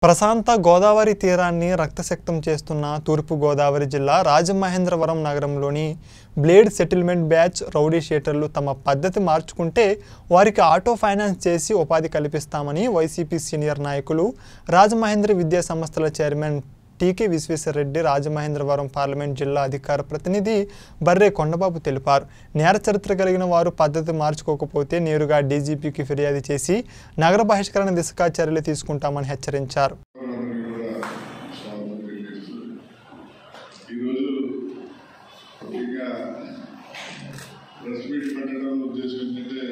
ప్రశాంత గోదావరి తీరాన్ని రక్తశక్తం చేస్తున్న తూర్పు గోదావరి జిల్లా రాజమహేంద్రవరం నగరంలోని బ్లేడ్ సెటిల్మెంట్ బ్యాచ్ రౌడీ షీటర్లు తమ పద్ధతి మార్చుకుంటే వారికి ఆటో ఫైనాన్స్ చేసి ఉపాధి కల్పిస్తామని వైసీపీ సీనియర్ నాయకులు రాజమహేంద్ర విద్యా సంస్థల చైర్మన్ టీకే విశ్వేశ్వరరెడ్డి రాజమహేంద్రవరం పార్లమెంట్ జిల్లా అధికార ప్రతినిధి బర్రే కొండబాబు తెలిపారు నేర చరిత్ర కలిగిన వారు పద్ధతి మార్చుకోకపోతే నేరుగా డీజీపీకి ఫిర్యాదు చేసి నగర బహిష్కరణ దిశగా చర్యలు తీసుకుంటామని హెచ్చరించారు అందరికీ కూడా స్వాగతం తెలియజేస్తూ ఈరోజు ముఖ్యంగా ప్రెస్ మీట్ పెట్టడం ఉద్దేశం ఏంటంటే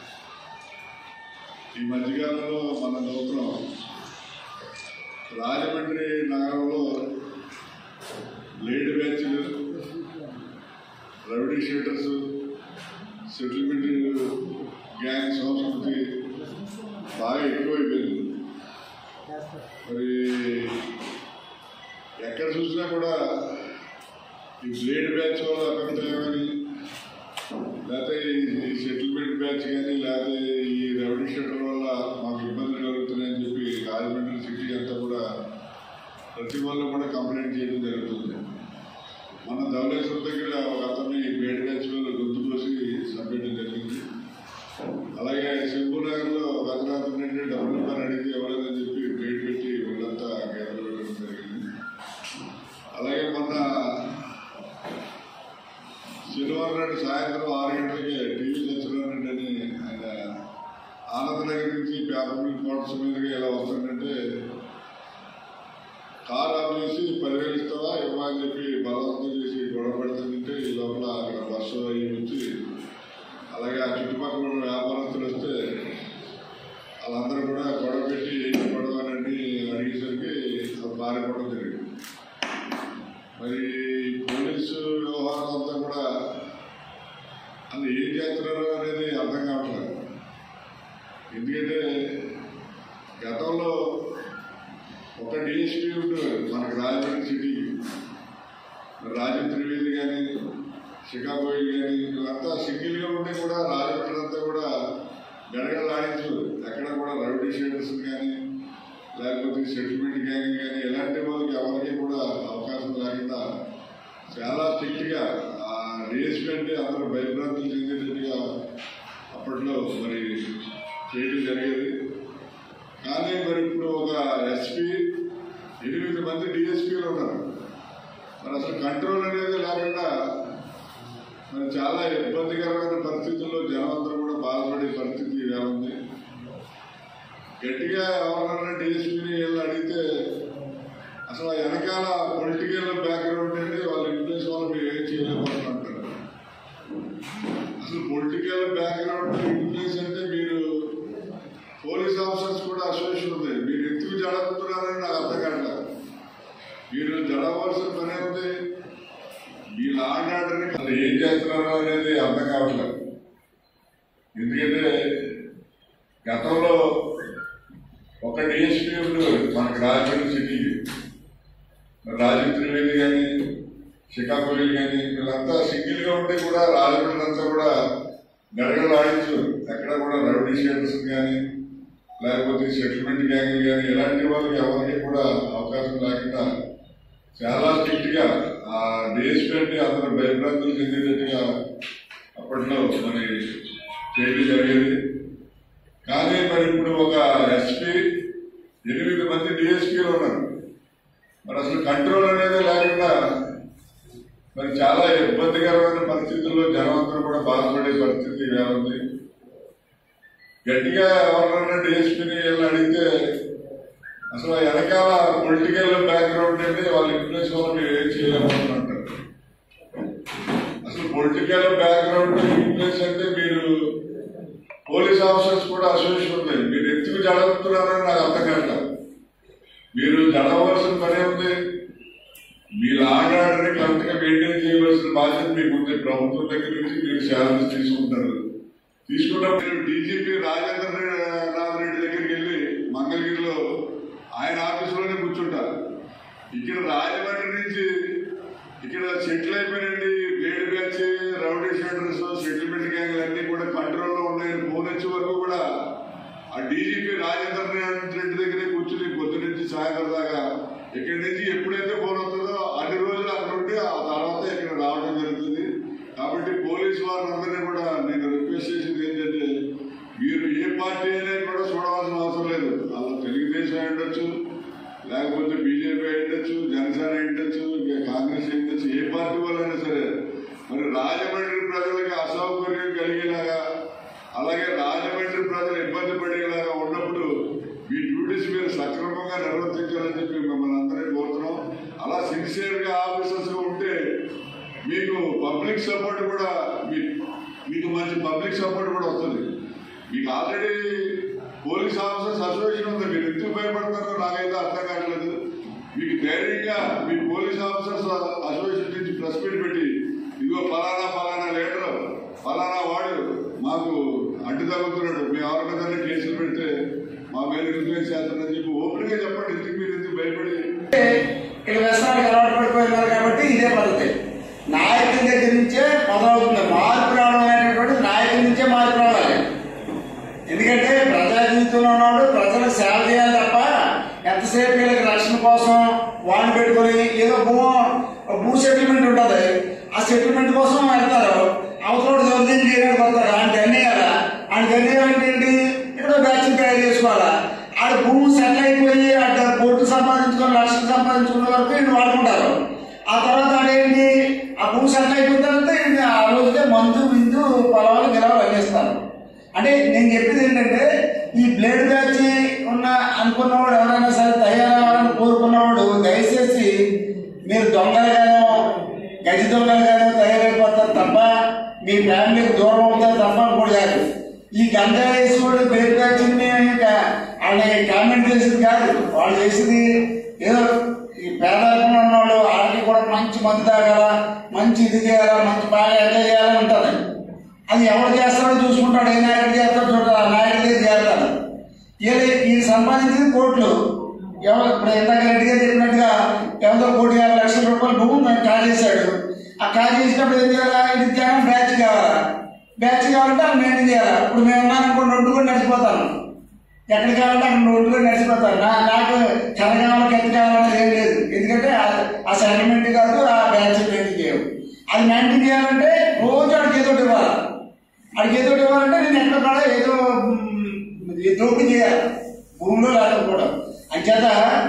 ఈ మధ్యకాలంలో మన నూతనం రాజమండ్రి నగరంలో లేడీ బ్యాచ్లు రౌడీ షీటర్స్ సెటిల్మెంట్ గ్యాంగ్ సంస్కృతి బాగా ఎక్కువైపోయింది మరి ఎక్కడ చూసినా కూడా ఈ బ్లేడ్ బ్యాచ్ వల్ల అభిప్రాయం కానీ లేకపోతే ఈ సెటిల్మెంట్ బ్యాచ్ కానీ లేకపోతే ఈ రెవెన్యూ షెటర్ వల్ల మాకు ఇబ్బందులు కలుగుతున్నాయని చెప్పి రాజమండ్రి సిటీ అంతా కూడా ప్రతి వాళ్ళు కూడా కంప్లైంట్ చేయడం జరుగుతుంది మన ధవళేశ్వరం దగ్గర ఒక అతన్ని బ్లేడ్ బ్యాచ్ వాళ్ళు గొంతు కోసి చంపేయడం జరిగింది అలాగే సింహనగర్లో గతరాత్రి నుండి డబ్బులు ఇవ్వని అడిగితే ఇవ్వలేదని చెప్పి బ్లేడ్ పెట్టి వీళ్ళంతా గేదలు పెట్టడం జరిగింది అలాగే మొన్న శనివారం నాడు సాయంత్రం ఆరు గంటలకి టీవీ సత్యనారాయణ అని ఆయన ఆనందనగర్ నుంచి పేపర్ మిల్ క్వార్టర్స్ మీదుగా ఇలా వస్తుందంటే కార్ ఆఫ్ చేసి పదివేలు ఇస్తావా ఇవ్వా అని చెప్పి బలవంతం చేసి గొడవ పెడుతుందంటే ఈ లోపల అక్కడ బస్సు అయ్యి వచ్చి అలాగే ఆ చుట్టుపక్కల ఉన్న వ్యాపారస్తులు వస్తే వాళ్ళందరూ కూడా గొడవ పెట్టి ఏంటి గొడవ అని అడిగేసరికి అది పారిపోవడం జరిగింది మరి పోలీసు వ్యవహారం అంతా కూడా అది ఏం చేస్తున్నారు అనేది అర్థం కావట్లేదు ఎందుకంటే గతంలో ఒక డిఎస్పీ ఉండేవారు మనకి రాజమండ్రి సిటీకి రాజు త్రివేది కానీ షికాగోయిల్ కానీ వీళ్ళంతా సింగిల్గా ఉంటే కూడా రాజమండ్రి అంతా కూడా గడగడలాడించు ఎక్కడ కూడా రౌడీ షేడర్స్ కానీ లేకపోతే సెటిల్మెంట్ గ్యాంగ్ కానీ ఎలాంటి వాళ్ళకి ఎవరికి కూడా అవకాశం లేకుండా చాలా స్ట్రిక్ట్గా ఆ డిఎస్పీ అంటే అందరూ భయభ్రాంతులు చెందేటట్టుగా అప్పట్లో మరి చేయడం జరిగేది కానీ మరి ఇప్పుడు ఒక ఎస్పీ ఎనిమిది మంది డిఎస్పీలు ఉన్నారు మరి అసలు కంట్రోల్ అనేది లేకుండా మరి చాలా ఇబ్బందికరమైన పరిస్థితుల్లో జనం అందరూ కూడా బాధపడే పరిస్థితి ఇలా ఉంది గట్టిగా ఎవరన్నా డిఎస్పీని వెళ్ళి అడిగితే అసలు ఆ వెనకాల పొలిటికల్ బ్యాక్గ్రౌండ్ అంటే వాళ్ళ ఇన్ఫ్లుయెన్స్ వల్ల మీరు ఏం చేయలేకపోతున్నారు అసలు పొలిటికల్ బ్యాక్గ్రౌండ్ ఇన్ఫ్లుయెన్స్ అంటే మీరు పోలీస్ ఆఫీసర్స్ కూడా అసోసియేషన్ ఉంది మీరు ఎందుకు జడబుతున్నారని నాకు అర్థం కావట్లేదు మీరు జడవలసిన పని ఉంది మీ లాండ్ ఆర్డర్ని అసలు ఏం చేస్తున్నారు అనేది అర్థం కావట్లేదు ఎందుకంటే గతంలో ఒక డిఎస్పీ ఉండేవారు మనకి రాజమండ్రి సిటీకి రాజీవ్ త్రివేది కానీ శ్రీకాకుళం కానీ వీళ్ళంతా సింగిల్గా ఉంటే కూడా రాజమండ్రి అంతా కూడా గడగడలాడించు ఎక్కడ కూడా రౌడీ షేడర్స్ కానీ లేకపోతే సెటిల్మెంట్ గ్యాంగ్ కానీ ఇలాంటి వాళ్ళకి ఎవరికి కూడా అవకాశం లేకుండా చాలా స్ట్రిక్ట్గా ఆ డిఎస్పీ అంటే అందరూ భయభ్రాంతులు చెందేటట్టుగా అప్పట్లో మరి చేయడం జరిగేది కానీ మరి ఇప్పుడు ఒక ఎస్పీ ఎనిమిది మంది డిఎస్పీలు ఉన్నారు మరి అసలు కంట్రోల్ అనేది లేకుండా మరి చాలా ఇబ్బందికరమైన పరిస్థితుల్లో జనం అందరూ కూడా బాధపడే పరిస్థితి ఇలా ఉంది గట్టిగా ఎవరన్నా డిఎస్పీని వెళ్ళి అడిగితే అసలు వెనకాల పొలిటికల్ బ్యాక్గ్రౌండ్ అంటే వాళ్ళ ఇన్ఫ్లుయెన్స్ వల్ల మీరు ఏం చేయలేకపోతున్నారు అసలు పొలిటికల్ బ్యాక్గ్రౌండ్ ఇన్ఫ్లుయెన్స్ అంటే మీరు పోలీస్ ఆఫీసర్స్ కూడా అసోసియేషన్ ఉంది మీరు ఎందుకు జడవుతున్నారని నాకు అర్థం కావట్లేదు మీరు జడవలసిన పనే ఉంది మీ లాండ్ ఆర్డర్ని కరెక్ట్గా మెయింటైన్ చేయవలసిన బాధ్యత మీకు ఉంది ప్రభుత్వం దగ్గర నుంచి మీరు శాలరీస్ తీసుకుంటారు తీసుకున్నప్పుడు డీజీపీ రాజేంద్ర నాథ్ రెడ్డి దగ్గరికి వెళ్ళి మంగళగిరిలో ఆయన ఆఫీసులోనే కూర్చుంటారు ఇక్కడ రాజమండ్రి నుంచి ఇక్కడ సెటిల్ అయిపోయినండి blade batch rowdy sheeters settlement గ్యాంగ్లు అన్ని కూడా కంట్రోల్లో ఉన్నాయని ఫోన్ వచ్చే వరకు కూడా ఆ డీజీపీ రాజేంద్ర రెడ్డి దగ్గరే కూర్చుని పొద్దు నుంచి సాయంత్రం దాకా ఇక్కడి నుంచి ఎప్పుడైతే ఫోన్ వస్తుందో అన్ని రోజులు అక్కడ ఉండి ఆ తర్వాత ఇక్కడ రావడం జరుగుతుంది కాబట్టి పోలీసు వారందరినీ కూడా నేను రిక్వెస్ట్ చేసేది ఏంటంటే మీరు ఏ పార్టీ అనేది కూడా చూడవలసిన అవసరం లేదు అలా తెలుగుదేశం అయి ఉండొచ్చు లేకపోతే బీజేపీ అయి ఉండొచ్చు జనసేన అయి ఉండొచ్చు ఇంకా కాంగ్రెస్ అయి ఉండొచ్చు ఏ పార్టీ వాళ్ళైనా సరే మరి రాజమండ్రి ప్రజలకి అసౌకర్యం కలిగేలాగా అలాగే రాజమండ్రి ప్రజలు ఇబ్బంది పడేలాగా ఉన్నప్పుడు మీ డ్యూటీస్ మీరు సక్రమంగా నిర్వర్తించాలని చెప్పి మిమ్మల్ని అందరినీ కోరుతున్నాం అలా సిన్సియర్ గా ఆఫీసర్స్ గా ఉంటే మీకు పబ్లిక్ సపోర్ట్ కూడా మీ- మీకు మంచి పబ్లిక్ సపోర్ట్ కూడా వస్తుంది మీకు ఆల్రెడీ పోలీస్ ఆఫీసర్స్ అసోసియేషన్ ఉంది మీరు ఎందుకు భయపడతారో నాకైతే అర్థం కావట్లేదు మీకు ధైర్యంగా మీ పోలీస్ ఆఫీసర్స్ అసోసియేషన్ నుంచి ప్రెస్ మీట్ పెట్టి ఇదిగో ఫలానా ఫలానా లీడర్ ఫలానా వాడు మాకు అడ్డు తగ్గుతున్నాడు మీ ఎవరి మీద కేసులు పెడితే మా మీద ఇన్ఫ్లుయెన్స్ చేస్తారని చెప్పి ఓపెన్ గా చెప్పండి ఎందుకు మీరు ఎందుకు భయపడి ఇక్కడ వ్యసనానికి అలవాటు పడిపోయినారు కాబట్టి ఇదే పద్ధతి నాయకుని దగ్గర నుంచే మొదలవుతుంది మార్పు రావడం అనేటటువంటి నాయకుడి నుంచే మార్పు రావాలి ఎందుకంటే ప్రజా జీవితంలో ఉన్నాడు ప్రజలకు సేవ చేయాలి తప్ప ఎంతసేపు వీళ్ళకి రక్షణ కోసం వాడిని పెట్టుకొని ఏదో భూ భూ సెటిల్మెంట్ ఉంటుంది ఆ సెటిల్మెంట్ కోసం వెళ్తారు అవతల జల్దీ చేయడానికి వస్తారు ఆయన గన్నేయాలా ఆయన గన్నేయాలంటే ఏంటి ఇక్కడ బ్యాచ్ తయారు చేసుకోవాలా ఆడ భూమి సెటిల్ అయిపోయి ఆడ కోట్లు సంపాదించుకొని లక్షలు సంపాదించుకున్న వరకు వీళ్ళు వాడుకుంటారు ఆ తర్వాత ఆడేంటి ఆ భూమి సెటిల్ అయిపోయిన తర్వాత ఈయన ఆ రోజుకే మందు విందు పొలాలు గిలవలు అందిస్తారు అంటే నేను చెప్పేది ఏంటంటే ఈ బ్లేడ్ బ్యాచ్ ఉన్న అనుకున్నవాడు ఎవరైనా సరే తయారవ్వాలని కోరుకున్నవాడు దయచేసి మీరు దొంగలుగానో గజి దొంగలుగానో తయారైపోతారు తప్ప మీ ఫ్యామిలీకి దూరం అవుతారు తప్ప కూడా కాదు ఈ గంజా వేసుకోవడం బ్లేడ్ బ్యాచ్ వాళ్ళని కామెంట్ చేసేది కాదు వాళ్ళు చేసేది ఏదో ఈ పేదరికంలో ఉన్నవాళ్ళు వాళ్ళకి కూడా మంచి మందు తాగాల మంచి ఇది చేయాలా మంచి బాగా ఎంజాయ్ చేయాలని ఉంటుంది అది ఎవరు చేస్తాడో చూసుకుంటాడు ఏ నాయకుడు చేస్తాడో చూడాలి ఆ నాయకుడి దగ్గర చేస్తాడు ఇది ఈ సంపాదించింది కోట్లు ఎవరు ఇప్పుడు ఇందాక రెడ్డి గారు చెప్పినట్టుగా ఎవరితో కోటి యాభై లక్షల రూపాయల భూమి మేము కాజేశాడు ఆ కాజేసినప్పుడు ఏం చేయాలా ఇది జగన్ బ్యాచ్ కావాలా బ్యాచ్ కావాలంటే అది మెయింటైన్ చేయాలా ఇప్పుడు మేము ఉన్నాను అనుకోండి రెండు కూడా నడిచిపోతాను ఎక్కడికి కావాలంటే అక్కడ రోడ్డు కూడా నడిచిపోతాను నా నాకు కథ కావాలి ఎంత కావాలనేది ఏం లేదు ఎందుకంటే ఆ- ఆ సెటిల్మెంట్ కాదు ఆ బ్యాచ్ మెయింటైన్ చేయవు అది మెయింటైన్ చేయాలంటే రోజు అడిగి ఏదో ఒకటి ఇవ్వాలి అడిగి ఏదో ఒకటి ఇవ్వాలంటే నేను ఎక్కడ కూడా ఏదో మ్, ఈ దోపిడీ చేయాలి భూమిలో లేకపోవడం అంచేత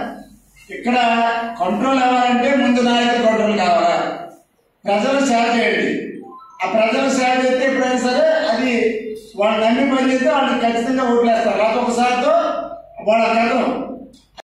ఇక్కడ కంట్రోల్ అవ్వాలంటే ముందు నాయకుడు కంట్రోల్ కావాలా ప్రజలు సేవ చేయండి ఆ ప్రజలు సేవ చేస్తే ఎప్పుడైనా సరే అది వాళ్ళు నమ్మి పని చేస్తే వాళ్ళకి ఖచ్చితంగా ఓట్లేస్తారు లేకపోతే ఒకసారితో వాళ్ళ కథం